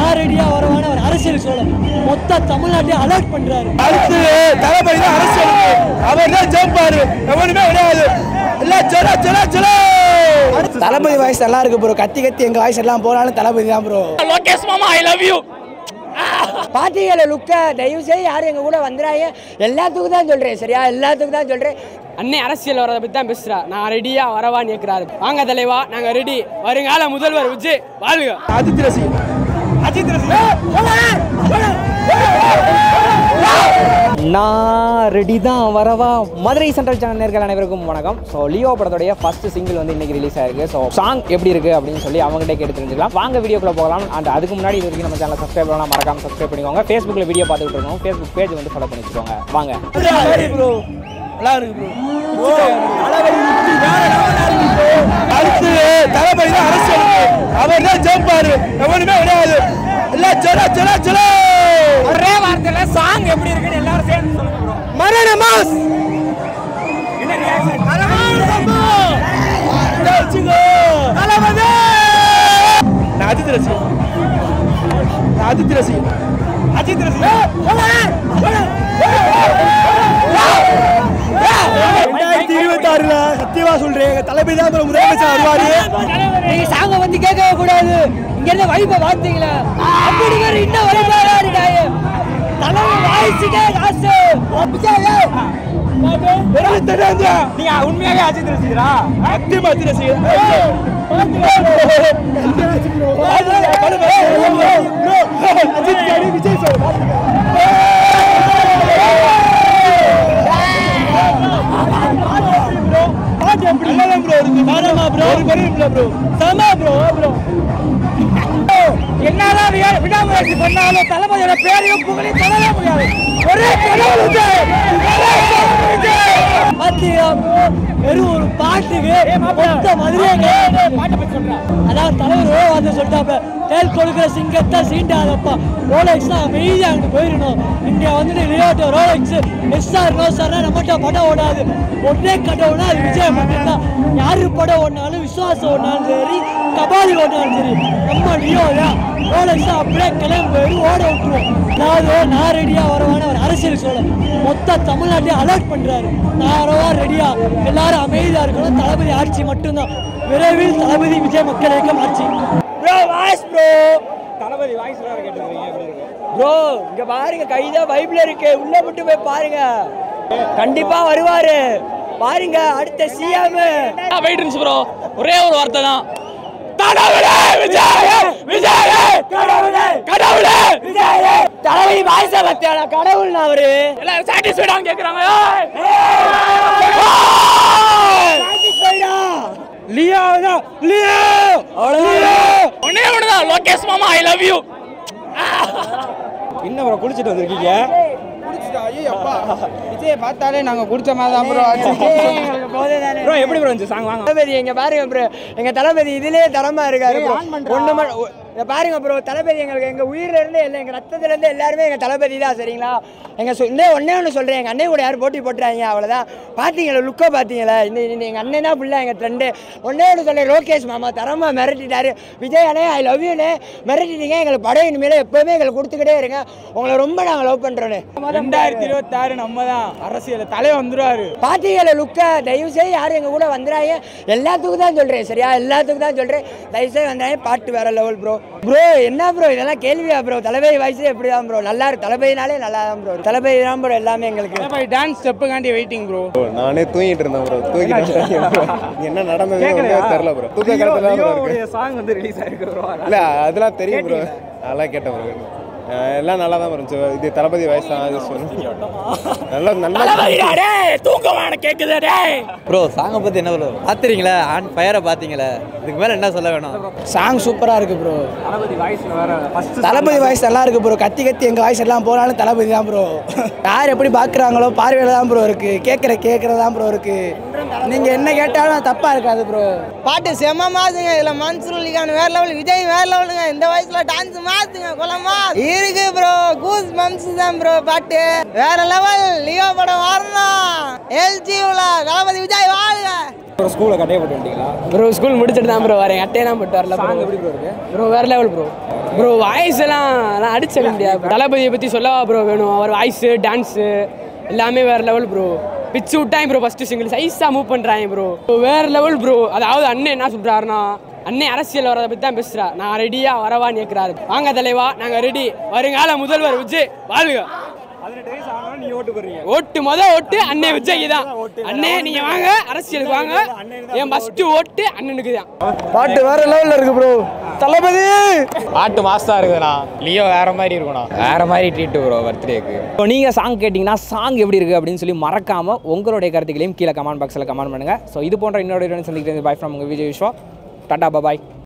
நேரடியா வரவான ஒரு அரசியல் சொல்ல மொத்த தமிழ்நாட்டையும் அலர்ட் பண்றாரு அடுத்து தளபதி தான் அரசியல் அவர் தான் ஜெயிப்பாரு எவனுமே கிடையாது எல்லாம் ஜெல ஜெல ஜெல தளபதி வாய்ஸ் நல்லா இருக்கு ப்ரோ கத்தி கத்தி எங்க வாய்ஸ் எல்லாம் போனாலும் தளபதி தான் ப்ரோ லோகேஷ் மாமா ஐ லவ் யூ பார்ட்டிகளை லுக்க தயவு செய்து யாரும் எங்க கூட வந்துடாங்க எல்லாத்துக்கும் தான் சொல்றேன் சரியா எல்லாத்துக்கும் தான் சொல்றேன் அண்ணே அரசியல் வரதை பத்தி தான் பேசுறா நான் ரெடியா வரவான்னு கேட்கிறாரு வாங்க தலைவா நாங்க ரெடி வருங்கால முதல்வர் விஜய் வாழ்க அஜித் ரசிகன் அஜித் ரசிகன் நான் ரெடி தான் வரவா மதுரை சென்ட்ரல் சேனல் நேர்கள் அனைவருக்கும் வணக்கம் ஸோ லியோ படத்துடைய ஃபர்ஸ்ட் சிங்கிள் வந்து இன்னைக்கு ரிலீஸ் ஆயிருக்கு ஸோ சாங் எப்படி இருக்கு அப்படின்னு சொல்லி அவங்ககிட்ட கேட்டு தெரிஞ்சுக்கலாம் வாங்க வீடியோக்குள்ள போகலாம் அண்ட் அதுக்கு முன்னாடி இது வரைக்கும் நம்ம சேனல் சப்ஸ்கிரைப் பண்ணலாம் மறக்காம சப்ஸ்கிரைப் பண்ணிக்கோங்க ஃபேஸ்புக்கில் வீடியோ பார்த்துட்டு இருக்கோம் ஃபேஸ்புக் பேஜ் வந்து ஃபாலோ பண்ணி வச்சுக்கோங்க வாங்க ப்ரோ நல்லா இருக்கு ப்ரோ அடுத்து தளபதி தான் அரசியல் அவர் தான் ஜெயிப்பாரு எவனுமே கிடையாது எல்லாம் ஜெல ஜெல ஜெல ஒரே வார்த்தையில சாங் எப்படி இருக்குன்னு எல்லாரும் சேர்ந்து சொல்லுங்க bro. மரண மாஸ் நான் அஜித் ரசிகன் நான் அஜித் ரசிகன் அஜித் ரெண்டாயிரத்தி இருபத்தி ஆறுல சத்தியமா சொல்றேன் எங்க தளபதி தான் அப்புறம் முதலமைச்சர் வருவாரு நீங்க சாங்க வந்து கேட்கவே கூடாது இங்க இருந்து வைப்ப பார்த்தீங்களா அப்படி வேற இன்னும் வைப்பாரா இருக்காங்க தலைவர் வாய்ச்சிட்டே காசு எனக்கு தெரியாது நீங்க உண்மையாவே அஜித் ரசிகரா சத்தியமா அஜித் ரசிகன் அஜித் காடி விஜய் சார் நல்லதான் ப்ரோ இருக்கு மரமா ப்ரோ ஒரு குறையும் இல்லை ப்ரோ சமா ப்ரோ ப்ரோ என்னதான் வியா- விடாமுயற்சி பண்ணாலும் தளபதியோட பேரையும் புகழையும் தொடர முடியாது ஒரே கடவுள் விஜய். ஒரே கடவுள் விஜய். பாத்தீங்களா bro? வெறும் ஒரு பாட்டுக்கு மொத்த மதுரையை அதான் தலைவர் ஓ வந்து சொல்லிட்டாப்ப தேல் கொடுக்குற சிங்கத்தை சீண்டாதப்பா ரோலெக்ஸ் தான் அமைதியாக அங்கிட்டு போயிடணும் இங்க வந்துட்டு லியோட்டோ ரோலெக்ஸ் எஸ்ஆர் நோ சார்னா நம்மகிட்ட படம் ஓடாது ஒன்றே கடவுள்னா அது விஜய் மட்டும்தான் யாரு படம் ஓடினாலும் விசுவாசம் ஓடினாலும் சரி கபாலி ஓடினாலும் சரி நம்ம லியோ தான் ரோலெக்ஸ் அப்படியே கிளம்பி போயிடும் ஓட விட்டுருவோம் அதாவது நான் ரெடியா வரவான ஒரு அரசியல் சொல்ல மொத்த தமிழ்நாட்டையும் அலர்ட் பண்றாரு நான் வரவா ரெடியா எல்லாரும் அமைதியா இருக்கணும் தளபதி ஆட்சி மட்டும்தான் விரைவில் தளபதி விஜய் மக்கள் இயக்கம் ஆட்சி bro voice bro Thalapathy voice வேற கேட்டுருக்கீங்க எப்படி இருக்கு ப்ரோ இங்க பாருங்க கைதான் வைப்ல இருக்கு உள்ள மட்டும் போய் பாருங்க கண்டிப்பா வருவாரு பாருங்க அடுத்த சிஎம் வெயிட் ப்ரோ ஒரே ஒரு வார்த்தை தான் கடவுளே விஜய் விஜய் கடவுளே கடவுளே விஜய் தலைவலி வாய்ஸ பத்தியாடா கடவுள் அவரு எல்லாரும் சாட்டிஸ்ஃபைடாக கேக்குறாங்க லியோ தான் லியோ ஒன்னே ஒண்ணுதான் லோகேஷ் மாமா ஐ லவ் யூ என்ன ப்ரோ குளிச்சிட்டு வந்திருக்கீங்க விஜய் பார்த்தாலே நாங்க குடிச்ச மாதிரி தான் ப்ரோ ப்ரோ எப்படி ப்ரோ இருந்துச்சு சாங் வாங்க தளபதி எங்க பாருங்க ப்ரோ எங்க தளபதி இதுலயே தரமா இருக்காரு bro. ஒண்ணு மணி இங்க பாருங்க ப்ரோ தளபதி எங்களுக்கு எங்க உயிர்ல இருந்து இல்லை எங்க ரத்தத்துல இருந்து எல்லாருமே எங்க தளபதி தான் சரிங்களா எங்க சொ- இந்த ஒண்ணே ஒன்று சொல்றேன் எங்க அண்ணன் கூட யாரும் போட்டி போட்டுறாங்க அவ்வளவுதான் பாத்தீங்களா லுக்கை பாத்தீங்களா இந்த இந்த எங்க அண்ணன் தான் ஃபுல்லா எங்க ட்ரெண்டு ஒண்ணே ஒன்று சொல்றேன் லோகேஷ் மாமா தரமா மிரட்டிட்டாரு விஜய் அண்ணே ஐ லவ் யூனே மிரட்டிட்டீங்க எங்களுக்கு படம் இனிமேல எப்பவுமே எங்களுக்கு கொடுத்துக்கிட்டே இருங்க உங்களை ரொம்ப நாங்க லவ் பண்றோன்னு ரெண்டாயிரத்தி இருபத்தி ஆறு நம்ம தான் அரசியல் தலைவர் வந்துருவாரு பார்ட்டிகளை லுக்க தயவு செய்து யாரும் எங்க கூட வந்துடாங்க எல்லாத்துக்கும் தான் சொல்றேன் சரியா எல்லாத்துக்கும் தான் சொல்றேன் தயவு செய்து வந்தாங்க பாட்டு வேற லெவல் ப்ரோ ப்ரோ என்ன ப்ரோ இதெல்லாம் கேள்வியா ப்ரோ தளபதி வயசு எப்படி தான் ப்ரோ நல்லா இருக்கு தளபதினாலே நல்லா தான் ப்ரோ தளபதி தான் ப்ரோ எல்லாமே எங்களுக்கு டான்ஸ் ஸ்டெப்புக்காண்டி வெயிட்டிங் ப்ரோ நானே தூங்கிட்டு இருந்தேன் ப்ரோ தூங்கிட்டு என்ன நடந்தது தெரியல ப்ரோ தூக்க கருத்துல ப்ரோ இருக்கு சாங் வந்து ரிலீஸ் ஆயிருக்கு ப்ரோ இல்ல அதெல்லாம் தெரியும் ப்ரோ அதெல்லாம் கேட்டேன் ப்ரோ எல்லாம் நல்லா தான் இருந்துச்சு இது தளபதி வயசு தான் அது சொல்லு. நல்லா நல்லா தூக்கமான கேக்குது டேய் ப்ரோ சாங்கை பற்றி என்ன ப்ரோ பார்த்துறீங்களா ஆன் ஃபயரை பார்த்தீங்களே இதுக்கு மேலே என்ன சொல்ல வேணும் சாங் சூப்பரா இருக்கு ப்ரோ தளபதி வாய்ஸ் வேற ஃபர்ஸ்ட் தளபதி வாய்ஸ் நல்லா இருக்கு ப்ரோ கத்தி கத்தி எங்க வாய்ஸ் எல்லாம் போனாலும் தளபதி தான் ப்ரோ யார் எப்படி பாக்குறாங்களோ பார்வையில தான் ப்ரோ இருக்கு கேட்குற கேட்குறது தான் ப்ரோ இருக்கு நீங்க என்ன கேட்டாலும் தப்பா இருக்காது ப்ரோ பாட்டு செம்ம மாசுங்க இதுல மன்சூர் அலிகான் வேற லெவல் விஜய் வேற லெவலுங்க இந்த வயசுல டான்ஸ் மாத்துங்க கொலமா இருக்கு ப்ரோ கூஸ் மம்ஸ் தான் ப்ரோ பாட்டு வேற லெவல் லியோ படம் வரணும் எல்ஜி உள்ள தளபதி விஜய் வாழ்க ஒரு ஸ்கூலை கட்டையை போட்டு வந்துட்டீங்களா ப்ரோ ஸ்கூல் முடிச்சுட்டு தான் ப்ரோ வரேன் அட்டையெல்லாம் போட்டு வரல சாங் எப்படி ப்ரோ இருக்கு ப்ரோ வேற லெவல் ப்ரோ ப்ரோ வாய்ஸ் எல்லாம் எல்லாம் அடிச்சிட முடியாது தளபதியை பற்றி சொல்லவா ப்ரோ வேணும் அவர் வாய்ஸு டான்ஸு எல்லாமே வேற லெவல் ப்ரோ பிச்சு விட்டாங்க ப்ரோ ஃபர்ஸ்ட் சிங்கிள் சைஸாக மூவ் பண்ணுறாங்க ப்ரோ வேற லெவல் ப்ரோ அதாவது அண்ணன் என்ன சொல்கிறாருன்னா அண்ணன் அரசியல் வரதை பற்றி தான் பேசுகிறா நான் ரெடியாக வரவான்னு கேட்குறாரு வாங்க தலைவா நாங்கள் ரெடி வருங்கால முதல்வர் விஜய் வாழ்க நீ ஓட்டு போடுறீங்க ஓட்டு முத ஓட்டு அண்ணன் விஜய்க்கு தான் அண்ணே நீங்க வாங்க அரசியலுக்கு வாங்க என் ஃபர்ஸ்ட் ஓட்டு அண்ணனுக்கு தான் பாட்டு வேற லெவலில் இருக்கு ப்ரோ தளபதி பாட்டு மாஸ்டா இருக்குதுண்ணா லியோ வேற மாதிரி இருக்குண்ணா வேற மாதிரி ட்ரீட் ப்ரோ பர்த்டேக்கு இப்போ நீங்கள் சாங் கேட்டிங்கன்னா சாங் எப்படி இருக்குது அப்படின்னு சொல்லி மறக்காமல் உங்களுடைய கருத்துக்களையும் கீழே கமெண்ட் பாக்ஸில் கமெண்ட் பண்ணுங்கள் ஸோ இது போன்ற இன்னொரு சந்திக்கிறது பை ஃப்ரம் உங்கள் விஜய் விஸ்வா டாடா பாய்